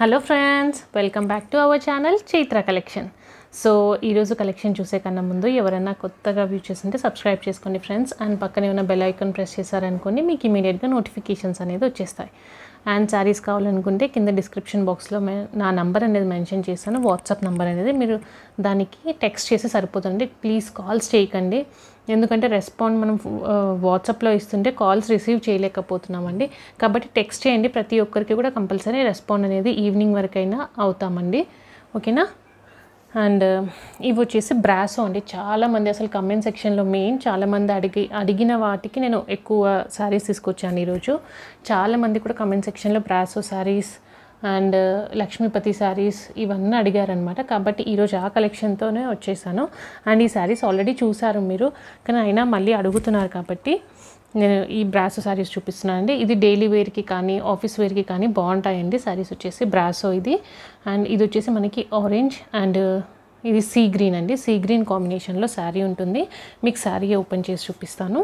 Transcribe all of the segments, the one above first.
hello friends welcome back to our channel Chaitra collection so ఈరోజు collection చూసే కన్నా ముందు ఎవరైనా కొత్తగా వ్యూ చేస్తుంటే సబ్స్క్రైబ్ చేసుకోండి ఫ్రెండ్స్ అండ్ పక్కనే ఉన్న బెల్ ఐకాన్ ప్రెస్ చేశారనుకోండి మీకు ఇమీడియట్గా నోటిఫికేషన్స్ అనేది వచ్చేస్తాయి అండ్ శారీస్ కావాలనుకుంటే కింద డిస్క్రిప్షన్ బాక్స్లో మే నా నంబర్ అనేది మెన్షన్ చేశాను వాట్సాప్ నెంబర్ అనేది మీరు దానికి టెక్స్ట్ చేసి సరిపోతుంది ప్లీజ్ కాల్స్ చేయకండి ఎందుకంటే రెస్పాండ్ మనం ఆ, వాట్సాప్లో ఇస్తుంటే కాల్స్ రిసీవ్ చేయలేకపోతున్నామండి కాబట్టి టెక్స్ట్ చేయండి ప్రతి ఒక్కరికి కూడా కంపల్సరీ రెస్పాండ్ అనేది ఈవినింగ్ వరకైనా అవుతామండి ఓకేనా అండ్ ఇవి వచ్చేసి బ్రాసో అండి చాలామంది అసలు కమెంట్ సెక్షన్లో మెయిన్ చాలామంది అడిగి అడిగిన వాటికి నేను ఎక్కువ శారీస్ తీసుకొచ్చాను ఈరోజు చాలామంది కూడా కమెంట్ సెక్షన్లో బ్రాసో శారీస్ అండ్ లక్ష్మీపతి శారీస్ ఇవన్నీ అడిగారనమాట కాబట్టి ఈరోజు ఆ కలెక్షన్తోనే వచ్చేసాను అండ్ ఈ శారీస్ ఆల్రెడీ చూసారు మీరు కానీ అయినా మళ్ళీ అడుగుతున్నారు కాబట్టి నేను ఈ బ్రాసో శారీస్ చూపిస్తున్నాను అండి ఇది డైలీ వేర్కి కానీ ఆఫీస్ వేర్కి కానీ బాగుంటాయండి శారీస్ వచ్చేసి బ్రాసో ఇది అండ్ ఇది వచ్చేసి మనకి ఆరెంజ్ అండ్ ఇది సీ గ్రీన్ అండి సీ గ్రీన్ కాంబినేషన్లో శారీ ఉంటుంది మీకు శారీ ఓపెన్ చేసి చూపిస్తాను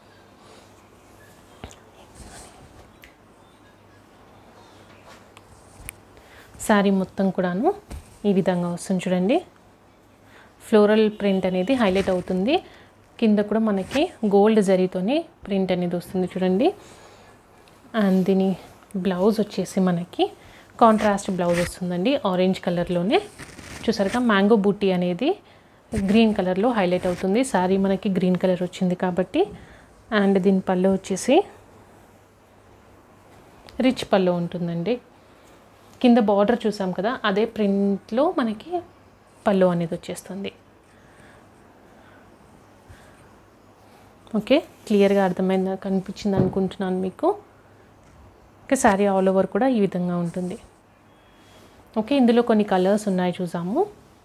శారీ మొత్తం కూడాను ఈ విధంగా వస్తుంది చూడండి ఫ్లోరల్ ప్రింట్ అనేది హైలైట్ అవుతుంది కింద కూడా మనకి గోల్డ్ జరీతోని ప్రింట్ అనేది వస్తుంది చూడండి అండ్ దీని బ్లౌజ్ వచ్చేసి మనకి కాంట్రాస్ట్ బ్లౌజ్ వస్తుందండి ఆరెంజ్ కలర్లోనే చూసారుగా మ్యాంగో బూటీ అనేది గ్రీన్ కలర్లో హైలైట్ అవుతుంది శారీ మనకి గ్రీన్ కలర్ వచ్చింది కాబట్టి అండ్ దీని పళ్ళు వచ్చేసి రిచ్ పళ్ళు ఉంటుందండి కింద బార్డర్ చూసాం కదా అదే ప్రింట్లో మనకి పళ్ళు అనేది వచ్చేస్తుంది ఓకే క్లియర్గా అర్థమైంది కనిపించింది అనుకుంటున్నాను మీకు ఓకే శారీ ఆల్ ఓవర్ కూడా ఈ విధంగా ఉంటుంది ఓకే ఇందులో కొన్ని కలర్స్ ఉన్నాయి చూసాము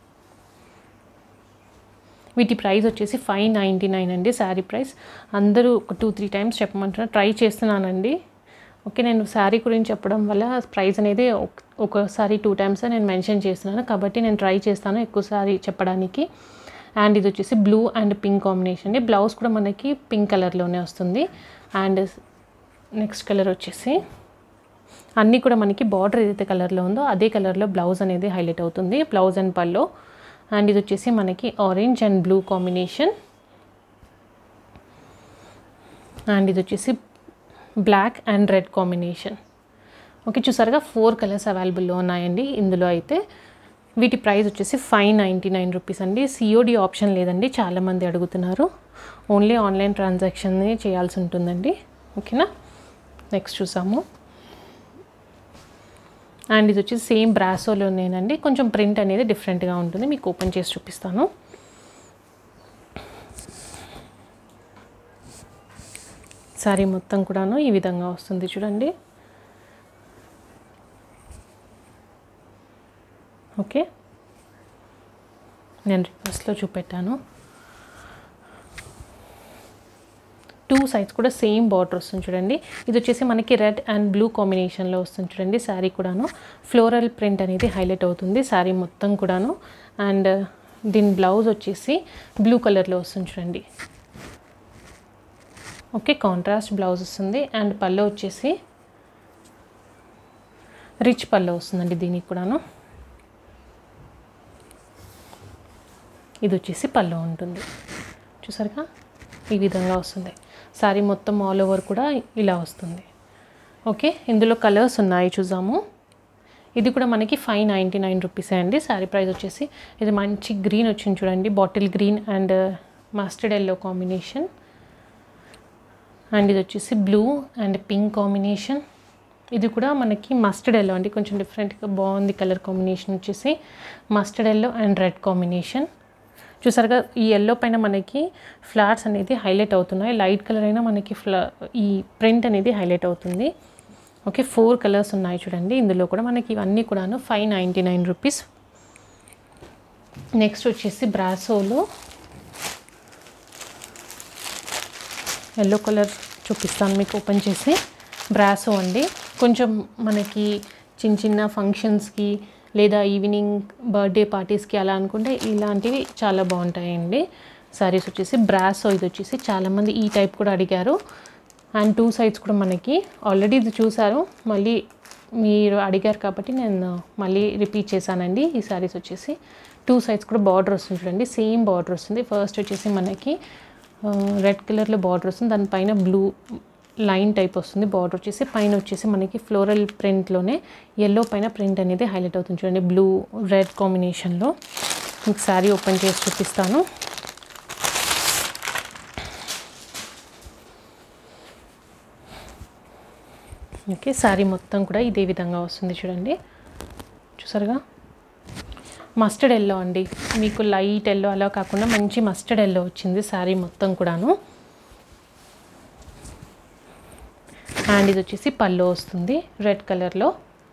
వీటి ప్రైస్ వచ్చేసి ఫైవ్ నైంటీ నైన్ అండి శారీ ప్రైస్ అందరూ ఒక టూ త్రీ టైమ్స్ చెప్పమంటున్నారు ట్రై చేస్తున్నానండి ఓకే నేను శారీ గురించి చెప్పడం వల్ల ప్రైస్ అనేది ఒక- ఒకసారి టూ టైమ్స్ నేను మెన్షన్ చేస్తున్నాను కాబట్టి నేను ట్రై చేస్తాను ఎక్కువసారి చెప్పడానికి అండ్ ఇది వచ్చేసి బ్లూ అండ్ పింక్ కాంబినేషన్ అండి బ్లౌజ్ కూడా మనకి పింక్ కలర్లోనే వస్తుంది అండ్ నెక్స్ట్ కలర్ వచ్చేసి అన్నీ కూడా మనకి బార్డర్ ఏదైతే కలర్లో ఉందో అదే కలర్లో బ్లౌజ్ అనేది హైలైట్ అవుతుంది బ్లౌజ్ అండ్ పల్లో అండ్ ఇది వచ్చేసి మనకి orange and blue combination and ఇది వచ్చేసి black and red combination okay చూసారుగా ఫోర్ కలర్స్ అవైలబుల్లో ఉన్నాయండి ఇందులో అయితే వీటి ప్రైస్ వచ్చేసి ఫైవ్ నైంటీ నైన్ రూపీస్ అండి సిఓడి ఆప్షన్ లేదండి చాలామంది అడుగుతున్నారు ఓన్లీ ఆన్లైన్ ట్రాన్సాక్షన్ చేయాల్సి ఉంటుందండి ఓకేనా నెక్స్ట్ చూసాము అండ్ ఇది వచ్చేసి సేమ్ బ్రాసోలోనేనండి కొంచెం ప్రింట్ అనేది డిఫరెంట్గా ఉంటుంది మీకు ఓపెన్ చేసి చూపిస్తాను శారీ మొత్తం కూడాను ఈ విధంగా వస్తుంది చూడండి ఓకే నేను రివర్స్లో చూపెట్టాను టూ సైడ్స్ కూడా సేమ్ బార్డర్ వస్తుంది చూడండి ఇది వచ్చేసి మనకి రెడ్ అండ్ బ్లూ కాంబినేషన్లో వస్తుంది చూడండి శారీ కూడాను ఫ్లోరల్ ప్రింట్ అనేది హైలైట్ అవుతుంది శారీ మొత్తం కూడాను అండ్ దీని బ్లౌజ్ వచ్చేసి బ్లూ కలర్లో వస్తుంది చూడండి ఓకే కాంట్రాస్ట్ బ్లౌజ్ వస్తుంది అండ్ పళ్ళు వచ్చేసి రిచ్ పళ్ళు వస్తుందండి దీనికి కూడాను ఇది వచ్చేసి పళ్ళు ఉంటుంది చూసారుగా ఈ విధంగా వస్తుంది శారీ మొత్తం ఆల్ ఓవర్ కూడా ఇలా వస్తుంది ఓకే ఇందులో కలర్స్ ఉన్నాయి చూసాము ఇది కూడా మనకి ఫైవ్ నైంటీ నైన్ రూపీసే అండి శారీ ప్రైస్ వచ్చేసి ఇది మంచి గ్రీన్ వచ్చింది చూడండి bottle green and mustard yellow combination and ఇది వచ్చేసి బ్లూ అండ్ పింక్ కాంబినేషన్ ఇది కూడా మనకి మస్టర్డ్ ఎల్లో అండి కొంచెం డిఫరెంట్గా బాగుంది కలర్ కాంబినేషన్ వచ్చేసి mustard yellow and red combination చూసారుగా ఈ ఎల్లో పైన మనకి ఫ్లాట్స్ అనేది హైలైట్ అవుతున్నాయి లైట్ కలర్ అయినా మనకి ఫ్లా ఈ ప్రింట్ అనేది హైలైట్ అవుతుంది ఓకే ఫోర్ కలర్స్ ఉన్నాయి చూడండి ఇందులో కూడా మనకి ఇవన్నీ కూడాను five ninety nine rupees next వచ్చేసి బ్రాసోలో ఎల్లో కలర్ చూపిస్తాను మీకు ఓపెన్ చేసి బ్రాసో అండి కొంచెం మనకి చిన్న చిన్న ఫంక్షన్స్కి లేదా ఈవినింగ్ బర్త్డే పార్టీస్కి అలా అనుకుంటే ఇలాంటివి చాలా బాగుంటాయండి సారీస్ వచ్చేసి బ్రాసో ఇది వచ్చేసి చాలామంది ఈ టైప్ కూడా అడిగారు అండ్ టూ సైడ్స్ కూడా మనకి ఆల్రెడీ ఇది చూసారు మళ్ళీ మీరు అడిగారు కాబట్టి నేను మళ్ళీ రిపీట్ చేశానండి ఈ శారీస్ వచ్చేసి టూ సైడ్స్ కూడా బార్డర్ వస్తుంది చూడండి సేమ్ బార్డర్ వస్తుంది ఫస్ట్ వచ్చేసి మనకి రెడ్ కలర్లో బార్డర్ వస్తుంది దానిపైన బ్లూ లైన్ టైప్ వస్తుంది బార్డర్ వచ్చేసి పైన వచ్చేసి మనకి ఫ్లోరల్ ప్రింట్లోనే ఎల్లో పైన ప్రింట్ అనేది హైలైట్ అవుతుంది చూడండి బ్లూ రెడ్ కాంబినేషన్లో మీకు శారీ ఓపెన్ చేసి చూపిస్తాను ఓకే శారీ మొత్తం కూడా ఇదే విధంగా వస్తుంది చూడండి చూసారుగా మస్టర్డ్ ఎల్లో అండి మీకు లైట్ ఎల్లో అలా కాకుండా మంచి మస్టర్డ్ ఎల్లో వచ్చింది శారీ మొత్తం కూడాను అండ్ ఇది వచ్చేసి పళ్ళు వస్తుంది రెడ్ కలర్లో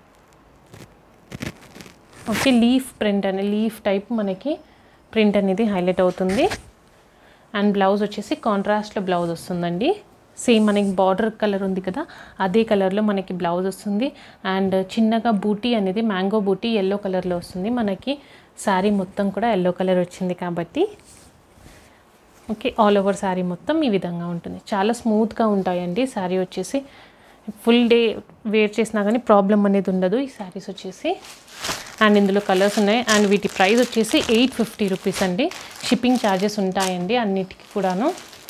ఓకే లీఫ్ ప్రింట్ అనే లీఫ్ టైప్ మనకి ప్రింట్ అనేది హైలైట్ అవుతుంది అండ్ బ్లౌజ్ వచ్చేసి కాంట్రాస్ట్లో బ్లౌజ్ వస్తుందండి సేమ్ మనకి బార్డర్ కలర్ ఉంది కదా అదే కలర్లో మనకి బ్లౌజ్ వస్తుంది అండ్ చిన్నగా బూటీ అనేది మ్యాంగో బూటీ ఎల్లో కలర్లో వస్తుంది మనకి శారీ మొత్తం కూడా ఎల్లో కలర్ వచ్చింది కాబట్టి ఓకే ఆల్ ఓవర్ శారీ మొత్తం ఈ విధంగా ఉంటుంది చాలా స్మూత్గా ఉంటాయండి శారీ వచ్చేసి ఫుల్ డే వేర్ చేసినా కానీ ప్రాబ్లం అనేది ఉండదు ఈ శారీస్ వచ్చేసి అండ్ ఇందులో కలర్స్ ఉన్నాయి అండ్ వీటి ప్రైస్ వచ్చేసి ఎయిట్ ఫిఫ్టీ రూపీస్ అండి షిప్పింగ్ ఛార్జెస్ ఉంటాయండి అన్నిటికీ కూడాను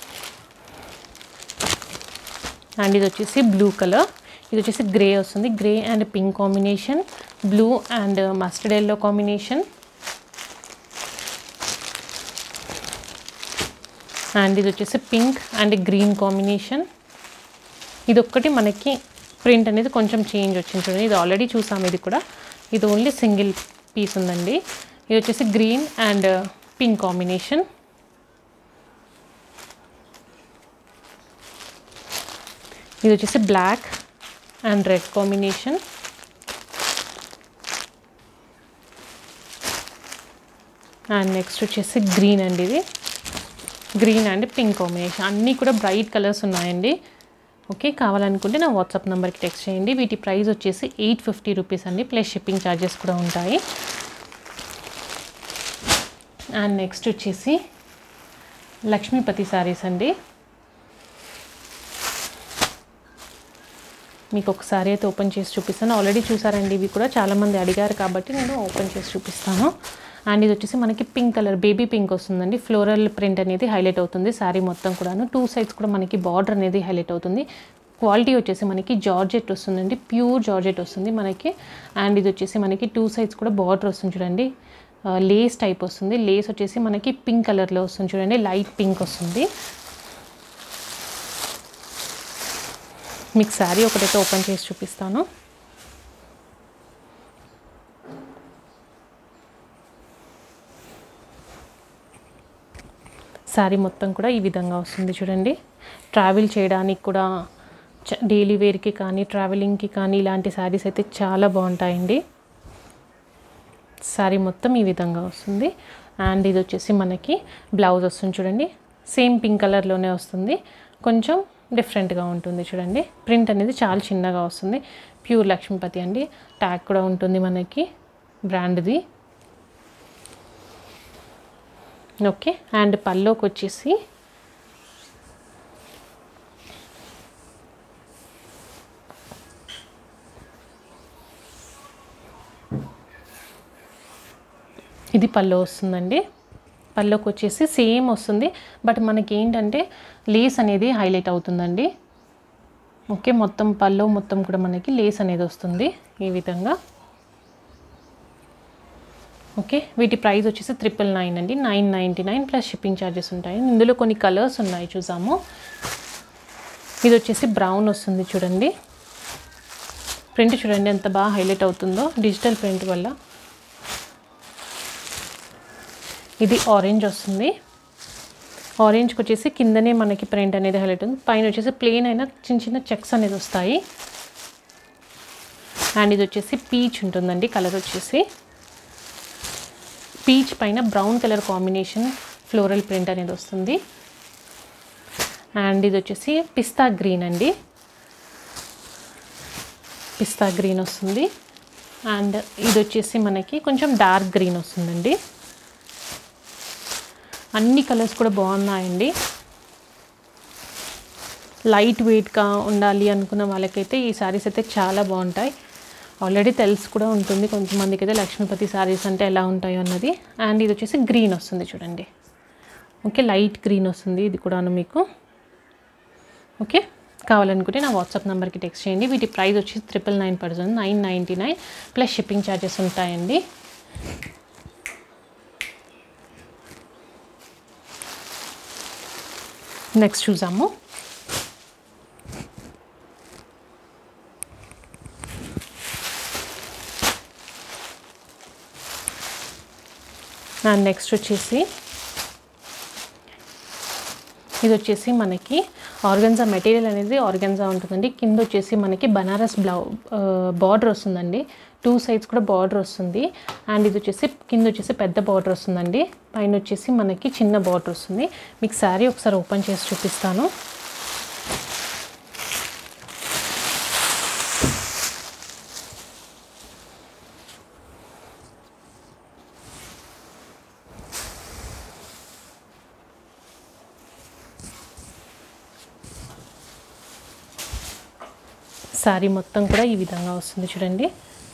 అండ్ ఇది వచ్చేసి బ్లూ కలర్ ఇది వచ్చేసి గ్రే వస్తుంది grey and pink combination blue and mustard yellow combination and ఇది వచ్చేసి పింక్ అండ్ గ్రీన్ కాంబినేషన్ ఇది ఒక్కటి మనకి ప్రింట్ అనేది కొంచెం చేంజ్ వచ్చింది చూడండి ఇది ఆల్రెడీ చూసాం ఇది కూడా ఇది ఓన్లీ సింగిల్ పీస్ ఉందండి ఇది వచ్చేసి గ్రీన్ అండ్ పింక్ కాంబినేషన్ ఇది వచ్చేసి black and red combination and next వచ్చేసి గ్రీన్ అండి ఇది గ్రీన్ అండ్ పింక్ కాంబినేషన్ అన్నీ కూడా బ్రైట్ కలర్స్ ఉన్నాయండి ఓకే కావాలనుకుంటే నా వాట్సాప్ నెంబర్కి టెక్స్ట్ చేయండి వీటి ప్రైస్ వచ్చేసి ఎయిట్ ఫిఫ్టీ రూపీస్ అండి ప్లస్ షిప్పింగ్ ఛార్జెస్ కూడా ఉంటాయి అండ్ నెక్స్ట్ వచ్చేసి లక్ష్మీపతి శారీస్ అండి మీకు ఒకసారి అయితే ఓపెన్ చేసి చూపిస్తాను ఆల్రెడీ చూసారండి ఇవి కూడా చాలామంది అడిగారు కాబట్టి నేను ఓపెన్ చేసి చూపిస్తాను అండ్ ఇది వచ్చేసి మనకి పింక్ కలర్ బేబీ పింక్ వస్తుందండి ఫ్లోరల్ ప్రింట్ అనేది హైలైట్ అవుతుంది శారీ మొత్తం కూడాను టూ సైడ్స్ కూడా మనకి బార్డర్ అనేది హైలైట్ అవుతుంది క్వాలిటీ వచ్చేసి మనకి జార్జెట్ వస్తుందండి ప్యూర్ జార్జెట్ వస్తుంది మనకి అండ్ ఇది వచ్చేసి మనకి టూ సైడ్స్ కూడా బార్డర్ వస్తుంది చూడండి లేస్ టైప్ వస్తుంది లేస్ వచ్చేసి మనకి పింక్ కలర్లో వస్తుంది చూడండి లైట్ పింక్ వస్తుంది మీకు శారీ ఒకటైతే ఓపెన్ చేసి చూపిస్తాను శారీ మొత్తం కూడా ఈ విధంగా వస్తుంది చూడండి ట్రావెల్ చేయడానికి కూడా డైలీ వేర్కి కానీ ట్రావెలింగ్కి కానీ ఇలాంటి శారీస్ అయితే చాలా బాగుంటాయండి శారీ మొత్తం ఈ విధంగా వస్తుంది అండ్ ఇది వచ్చేసి మనకి బ్లౌజ్ వస్తుంది చూడండి సేమ్ పింక్ కలర్లోనే వస్తుంది కొంచెం డిఫరెంట్గా ఉంటుంది చూడండి ప్రింట్ అనేది చాలా చిన్నగా వస్తుంది ప్యూర్ లక్ష్మీపతి అండి ట్యాగ్ కూడా ఉంటుంది మనకి బ్రాండ్ది ఓకే అండ్ పల్లోకి వచ్చేసి ఇది పల్లో వస్తుందండి పల్లోకి వచ్చేసి సేమ్ వస్తుంది బట్ మనకి ఏంటంటే లేస్ అనేది హైలైట్ అవుతుందండి ఓకే మొత్తం పల్లో మొత్తం కూడా మనకి లేస్ అనేది వస్తుంది ఈ విధంగా ఓకే వీటి ప్రైస్ వచ్చేసి ట్రిపుల్ నైన్ అండి nine ninety nine plus shipping charges ఉంటాయి ఇందులో కొన్ని కలర్స్ ఉన్నాయి చూసాము ఇది వచ్చేసి బ్రౌన్ వస్తుంది చూడండి ప్రింట్ చూడండి ఎంత బాగా హైలైట్ అవుతుందో డిజిటల్ ప్రింట్ వల్ల ఇది ఆరెంజ్ వస్తుంది ఆరెంజ్కి వచ్చేసి కిందనే మనకి ప్రింట్ అనేది హైలైట్ ఉంది పైన వచ్చేసి ప్లెయిన్ అయినా చిన్న చిన్న చెక్స్ అనేది వస్తాయి అండ్ ఇది వచ్చేసి పీచ్ ఉంటుందండి కలర్ వచ్చేసి పీచ్ పైన brown colour combination floral print అనేది వస్తుంది అండ్ ఇది వచ్చేసి పిస్తా గ్రీన్ అండి పిస్తా గ్రీన్ వస్తుంది అండ్ ఇది వచ్చేసి మనకి కొంచెం డార్క్ గ్రీన్ వస్తుందండి అన్ని కలర్స్ కూడా బాగున్నాయండి లైట్ వెయిట్గా ఉండాలి అనుకున్న వాళ్ళకైతే ఈ శారీస్ అయితే చాలా బాగుంటాయి ఆల్రెడీ తెలిసి కూడా ఉంటుంది కొంతమందికి అయితే లక్ష్మీపతి శారీస్ అంటే ఎలా ఉంటాయో అన్నది అండ్ ఇది వచ్చేసి గ్రీన్ వస్తుంది చూడండి ఓకే లైట్ గ్రీన్ వస్తుంది ఇది కూడాను మీకు ఓకే కావాలనుకుంటే నా వాట్సాప్ నెంబర్కి టెక్స్ట్ చేయండి వీటి ప్రైస్ వచ్చి ట్రిపుల్ నైన్ పడుతుంది nine ninety nine plus shipping charges ఉంటాయండి నెక్స్ట్ చూసాము అండ్ నెక్స్ట్ వచ్చేసి ఇది వచ్చేసి మనకి ఆర్గన్జా మెటీరియల్ అనేది ఆర్గన్జా ఉంటుందండి కింద వచ్చేసి మనకి బనారస్ బ్లౌ బార్డర్ వస్తుందండి టూ సైడ్స్ కూడా బార్డర్ వస్తుంది అండ్ ఇది వచ్చేసి కింద వచ్చేసి పెద్ద బార్డర్ వస్తుందండి పైన వచ్చేసి మనకి చిన్న బార్డర్ వస్తుంది మీకు శారీ ఒకసారి ఓపెన్ చేసి చూపిస్తాను శారీ మొత్తం కూడా ఈ విధంగా వస్తుంది చూడండి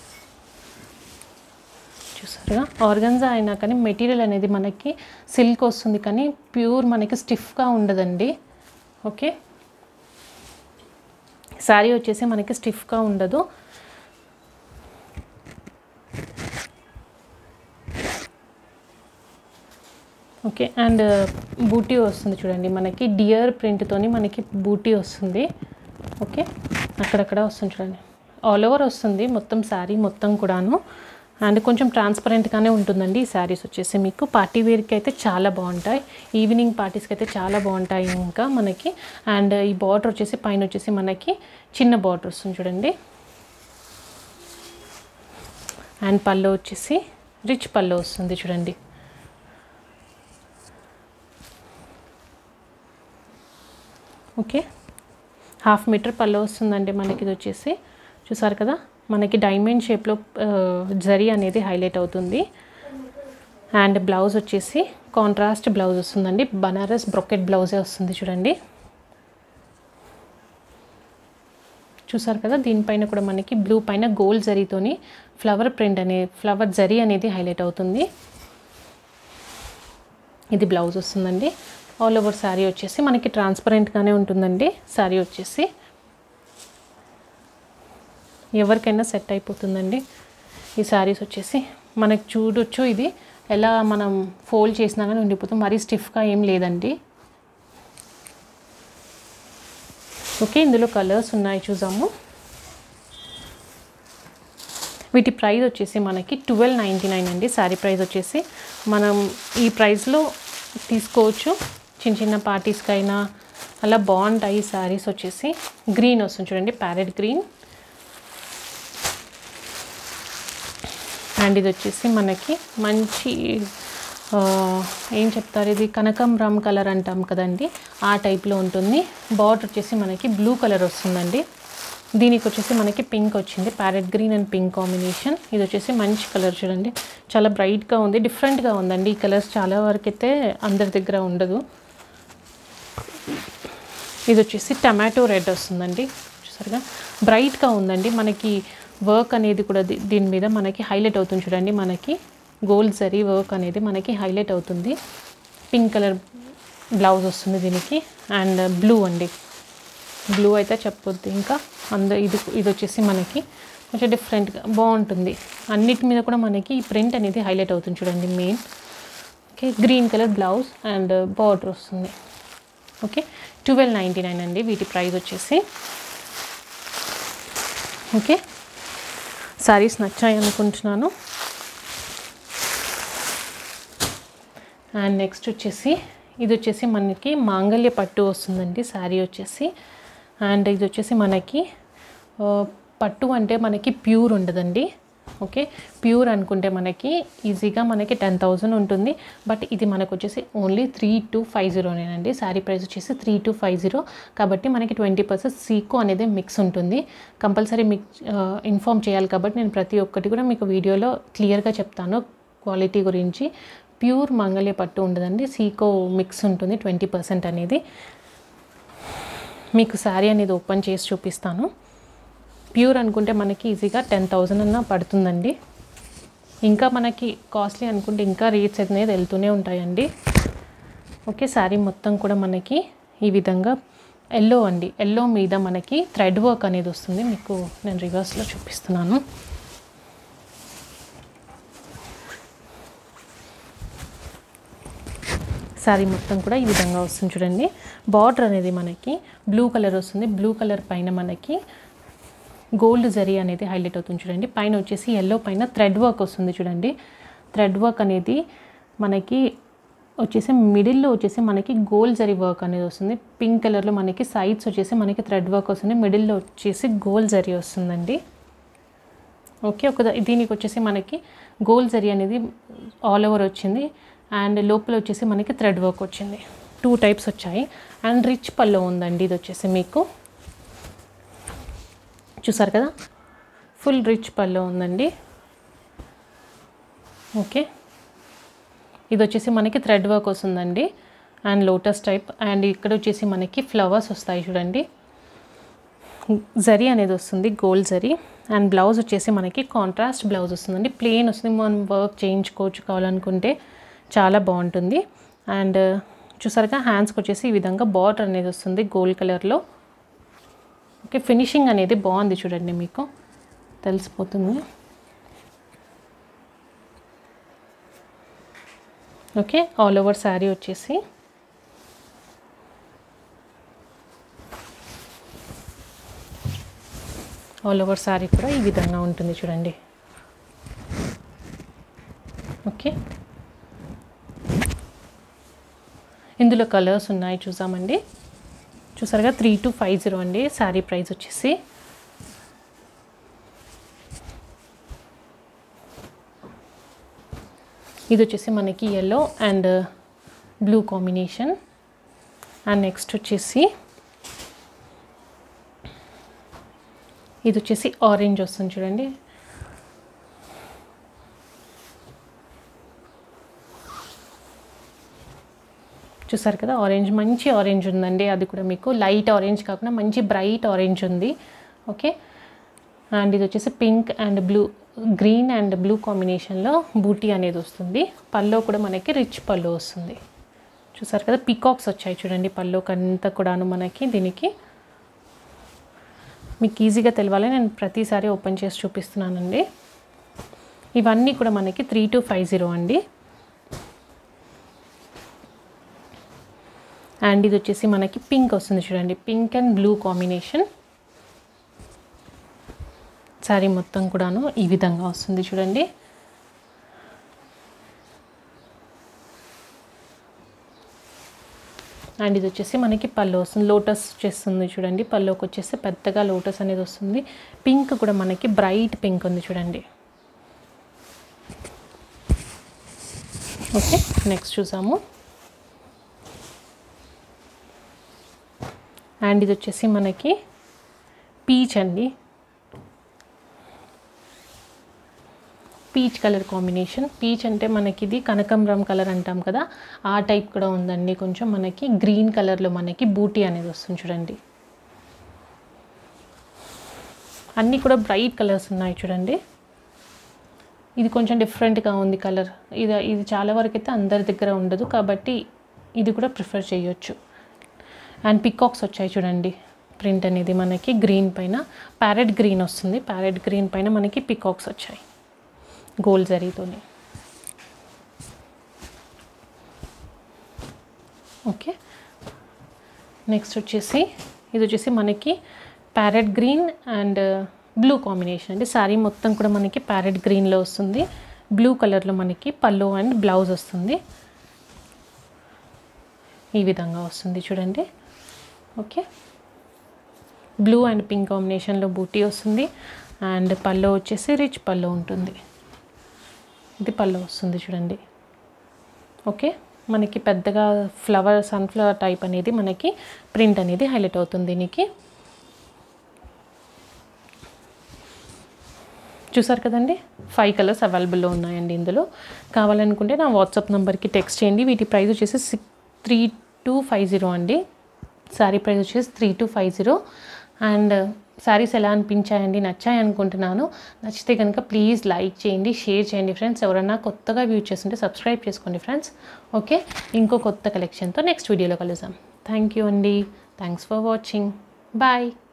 చూసారుగా ఆర్గన్జా అయినా కానీ మెటీరియల్ అనేది మనకి సిల్క్ వస్తుంది కానీ ప్యూర్ మనకి స్టిఫ్గా ఉండదండి ఓకే శారీ వచ్చేసి మనకి స్టిఫ్గా ఉండదు ఓకే అండ్ బూటీ వస్తుంది చూడండి మనకి డియర్ ప్రింట్తోని మనకి బూటీ వస్తుంది ఓకే అక్కడక్కడ వస్తుంది చూడండి ఆల్ ఓవర్ వస్తుంది మొత్తం శారీ మొత్తం కూడాను అండ్ కొంచెం ట్రాన్స్పరెంట్గానే ఉంటుందండి ఈ శారీస్ వచ్చేసి మీకు పార్టీ వేర్కి అయితే చాలా బాగుంటాయి ఈవినింగ్ పార్టీస్కి అయితే చాలా బాగుంటాయి ఇంకా మనకి అండ్ ఈ బార్డర్ వచ్చేసి పైన వచ్చేసి మనకి చిన్న బార్డర్ వస్తుంది చూడండి అండ్ పళ్ళు వచ్చేసి రిచ్ పళ్ళు వస్తుంది చూడండి ఓకే హాఫ్ మీటర్ పళ్ళు వస్తుందండి మనకి ఇది వచ్చేసి చూసారు కదా మనకి డైమండ్ షేప్లో జరీ అనేది హైలైట్ అవుతుంది అండ్ బ్లౌజ్ వచ్చేసి కాంట్రాస్ట్ బ్లౌజ్ వస్తుందండి బనారస్ బ్రొకెట్ బ్లౌజే వస్తుంది చూడండి చూసారు కదా దీనిపైన కూడా మనకి బ్లూ పైన గోల్డ్ జరీతోని ఫ్లవర్ ప్రింట్ అనే ఫ్లవర్ జరీ అనేది హైలైట్ అవుతుంది ఇది బ్లౌజ్ వస్తుందండి ఆల్ ఓవర్ శారీ వచ్చేసి మనకి ట్రాన్స్పరెంట్గానే ఉంటుందండి శారీ వచ్చేసి ఎవరికైనా సెట్ అయిపోతుందండి ఈ శారీస్ వచ్చేసి మనకి చూడొచ్చు ఇది ఎలా మనం ఫోల్డ్ చేసినా కానీ ఉండిపోతుంది మరీ స్టిఫ్గా ఏం లేదండి ఓకే ఇందులో కలర్స్ ఉన్నాయి చూసాము వీటి ప్రైస్ వచ్చేసి మనకి ట్వెల్వ్ నైంటీ నైన్ అండి శారీ ప్రైస్ వచ్చేసి మనం ఈ ప్రైస్లో తీసుకోవచ్చు చిన్న చిన్న పార్టీస్కైనా అలా బాగుంటాయి శారీస్ వచ్చేసి గ్రీన్ వస్తుంది చూడండి ప్యారెట్ గ్రీన్ అండ్ ఇది వచ్చేసి మనకి మంచి ఆ, ఏం చెప్తారు ఇది కనకంబరం కలర్ అంటాం కదండి ఆ టైప్లో ఉంటుంది బార్డర్ వచ్చేసి మనకి బ్లూ కలర్ వస్తుందండి దీనికి వచ్చేసి మనకి పింక్ వచ్చింది parrot green and pink combination ఇది వచ్చేసి మంచి కలర్ చూడండి చాలా బ్రైట్గా ఉంది డిఫరెంట్గా ఉందండి ఈ కలర్స్ చాలా వరకు అయితే అందరి దగ్గర ఉండదు ఇది వచ్చేసి టమాటో రెడ్ వస్తుందండి చూసారుగా బ్రైట్గా ఉందండి మనకి వర్క్ అనేది కూడా దీ- దీని మీద మనకి హైలైట్ అవుతుంది చూడండి మనకి గోల్డ్ జరీ వర్క్ అనేది మనకి హైలైట్ అవుతుంది పింక్ కలర్ బ్లౌజ్ వస్తుంది దీనికి అండ్ బ్లూ అండి బ్లూ అయితే చెప్పొద్దు ఇంకా అంద ఇది ఇది వచ్చేసి మనకి కొంచెం డిఫరెంట్గా బాగుంటుంది అన్నిటి మీద కూడా మనకి ఈ ప్రింట్ అనేది హైలైట్ అవుతుంది చూడండి main okay green colour blouse and border వస్తుంది ఓకే ట్వెల్వ్ నైంటీ నైన్ అండి వీటి ప్రైస్ వచ్చేసి ఓకే సారీస్ నచ్చాయి అనుకుంటున్నాను అండ్ నెక్స్ట్ వచ్చేసి ఇది వచ్చేసి మనకి మాంగళ్య పట్టు వస్తుందండి శారీ వచ్చేసి అండ్ ఇది వచ్చేసి మనకి ఆ, పట్టు అంటే మనకి ప్యూర్ ఉండదండి ఓకే ప్యూర్ అనుకుంటే మనకి ఈజీగా మనకి టెన్ థౌజండ్ ఉంటుంది బట్ ఇది మనకు వచ్చేసి ఓన్లీ త్రీ టు ఫైవ్ జీరోనేనండి శారీ ప్రైస్ వచ్చేసి త్రీ టు ఫైవ్ జీరో కాబట్టి మనకి ట్వంటీ పర్సెంట్ సీకో అనేది మిక్స్ ఉంటుంది కంపల్సరీ మిక్స్ ఇన్ఫామ్ చేయాలి కాబట్టి నేను ప్రతి ఒక్కటి కూడా మీకు వీడియోలో క్లియర్గా చెప్తాను క్వాలిటీ గురించి ప్యూర్ మంగళ్య పట్టు ఉండదండి సీకో మిక్స్ ఉంటుంది ట్వంటీ పర్సెంట్ అనేది మీకు శారీ అనేది ఓపెన్ చేసి చూపిస్తాను ప్యూర్ అనుకుంటే మనకి ఈజీగా టెన్ థౌజండ్ అన్న పడుతుందండి ఇంకా మనకి కాస్ట్లీ అనుకుంటే ఇంకా రేట్స్ అనేది వెళ్తూనే ఉంటాయండి ఓకే శారీ మొత్తం కూడా మనకి ఈ విధంగా ఎల్లో అండి ఎల్లో మీద మనకి థ్రెడ్ వర్క్ అనేది వస్తుంది మీకు నేను రివర్స్లో చూపిస్తున్నాను శారీ మొత్తం కూడా ఈ విధంగా వస్తుంది చూడండి బార్డర్ అనేది మనకి బ్లూ కలర్ వస్తుంది బ్లూ కలర్ పైన మనకి గోల్డ్ జరీ అనేది హైలైట్ అవుతుంది చూడండి పైన వచ్చేసి ఎల్లో పైన థ్రెడ్ వర్క్ వస్తుంది చూడండి థ్రెడ్ వర్క్ అనేది మనకి వచ్చేసి మిడిల్లో వచ్చేసి మనకి గోల్డ్ జరీ వర్క్ అనేది వస్తుంది పింక్ కలర్లో మనకి సైడ్స్ వచ్చేసి మనకి థ్రెడ్ వర్క్ వస్తుంది మిడిల్లో వచ్చేసి గోల్డ్ జరీ వస్తుందండి ఓకే ఒక ద- దీనికి వచ్చేసి మనకి గోల్డ్ జరీ అనేది ఆల్ ఓవర్ వచ్చింది అండ్ లోపల వచ్చేసి మనకి థ్రెడ్ వర్క్ వచ్చింది టూ టైప్స్ వచ్చాయి అండ్ రిచ్ పల్లో ఉందండి ఇది వచ్చేసి మీకు చూసారు కదా ఫుల్ రిచ్ పల్లో ఉందండి ఓకే ఇది వచ్చేసి మనకి థ్రెడ్ వర్క్ వస్తుందండి అండ్ లోటస్ టైప్ అండ్ ఇక్కడ వచ్చేసి మనకి ఫ్లవర్స్ వస్తాయి చూడండి జరీ అనేది వస్తుంది గోల్డ్ జరీ అండ్ బ్లౌజ్ వచ్చేసి మనకి కాంట్రాస్ట్ బ్లౌజ్ వస్తుందండి ప్లెయిన్ వస్తుంది మనం వర్క్ చేయించుకోవచ్చు కావాలనుకుంటే చాలా బాగుంటుంది అండ్ చూసారుగా హ్యాండ్స్కి వచ్చేసి ఈ విధంగా బార్డర్ అనేది వస్తుంది గోల్డ్ కలర్లో ఓకే ఫినిషింగ్ అనేది బాగుంది చూడండి మీకు తెలిసిపోతుంది ఓకే ఆల్ ఓవర్ శారీ వచ్చేసి ఆల్ ఓవర్ శారీ కూడా ఈ విధంగా ఉంటుంది చూడండి ఓకే ఇందులో కలర్స్ ఉన్నాయి చూసామండి చూసారుగా త్రీ టు ఫైవ్ జీరో అండి శారీ ప్రైస్ వచ్చేసి ఇది వచ్చేసి మనకి yellow and blue combination and next వచ్చేసి ఇది వచ్చేసి ఆరెంజ్ వస్తుంది చూడండి చూసారు కదా ఆరెంజ్ మంచి ఆరెంజ్ ఉందండి అది కూడా మీకు లైట్ ఆరెంజ్ కాకుండా మంచి బ్రైట్ ఆరెంజ్ ఉంది ఓకే అండ్ ఇది వచ్చేసి pink and blue green and blue కాంబినేషన్లో బూటీ అనేది వస్తుంది పల్లో కూడా మనకి రిచ్ పల్లో వస్తుంది చూసారు కదా పీకాక్స్ వచ్చాయి చూడండి పల్లోకి అంతా కూడాను మనకి దీనికి మీకు ఈజీగా తెలవాలి నేను ప్రతిసారి ఓపెన్ చేసి చూపిస్తున్నానండి ఇవన్నీ కూడా మనకి త్రీ టు ఫైవ్ జీరో అండి అండ్ ఇది వచ్చేసి మనకి పింక్ వస్తుంది చూడండి pink and blue combination sari మొత్తం కూడాను ఈ విధంగా వస్తుంది చూడండి అండ్ ఇది వచ్చేసి మనకి పళ్ళు వస్తుంది లోటస్ వచ్చేస్తుంది చూడండి పళ్ళుకి వచ్చేసి పెద్దగా లోటస్ అనేది వస్తుంది పింక్ కూడా మనకి బ్రైట్ పింక్ ఉంది చూడండి ఓకే నెక్స్ట్ చూసాము అండ్ ఇది వచ్చేసి మనకి పీచ్ అండి పీచ్ కలర్ కాంబినేషన్ పీచ్ అంటే మనకి ఇది కనకంబరం కలర్ అంటాం కదా ఆ టైప్ కూడా ఉందండి కొంచెం మనకి గ్రీన్ కలర్లో మనకి బూటీ అనేది వస్తుంది చూడండి అన్నీ కూడా బ్రైట్ కలర్స్ ఉన్నాయి చూడండి ఇది కొంచెం డిఫరెంట్గా ఉంది కలర్ ఇది ఇది చాలా వరకు అయితే అందరి దగ్గర ఉండదు కాబట్టి ఇది కూడా ప్రిఫర్ చేయొచ్చు అండ్ పికాక్స్ వచ్చాయి చూడండి ప్రింట్ అనేది మనకి గ్రీన్ పైన ప్యారెట్ గ్రీన్ వస్తుంది ప్యారెట్ గ్రీన్ పైన మనకి పికాక్స్ వచ్చాయి గోల్డ్ జరీతోని ఓకే నెక్స్ట్ వచ్చేసి ఇది వచ్చేసి మనకి parrot green and blue combination అండి శారీ మొత్తం కూడా మనకి ప్యారెట్ గ్రీన్లో వస్తుంది బ్లూ కలర్లో మనకి పళ్ళు అండ్ బ్లౌజ్ వస్తుంది ఈ విధంగా వస్తుంది చూడండి ఓకే బ్లూ అండ్ పింక్ కాంబినేషన్లో బూటీ వస్తుంది అండ్ పళ్ళు వచ్చేసి రిచ్ పళ్ళు ఉంటుంది ఇది పళ్ళు వస్తుంది చూడండి ఓకే మనకి పెద్దగా ఫ్లవర్ సన్ఫ్లవర్ టైప్ అనేది మనకి ప్రింట్ అనేది హైలైట్ అవుతుంది దీనికి చూసారు కదండి ఫైవ్ కలర్స్ అవైలబుల్లో ఉన్నాయండి ఇందులో కావాలనుకుంటే నా వాట్సాప్ నెంబర్కి టెక్స్ట్ చేయండి వీటి ప్రైస్ వచ్చేసి six three two five zero అండి శారీ ప్రైస్ వచ్చేసి three two five zero and saris ఎలా అనిపించాయండి నచ్చాయి అనుకుంటున్నాను నచ్చితే కనుక ప్లీజ్ లైక్ చేయండి షేర్ చేయండి ఫ్రెండ్స్ ఎవరైనా కొత్తగా వ్యూ చేస్తుంటే సబ్స్క్రైబ్ చేసుకోండి ఫ్రెండ్స్ ఓకే ఇంకో కొత్త కలెక్షన్తో నెక్స్ట్ వీడియోలో కలుద్దాం థ్యాంక్ యూ అండి థ్యాంక్స్ ఫర్ వాచింగ్ బాయ్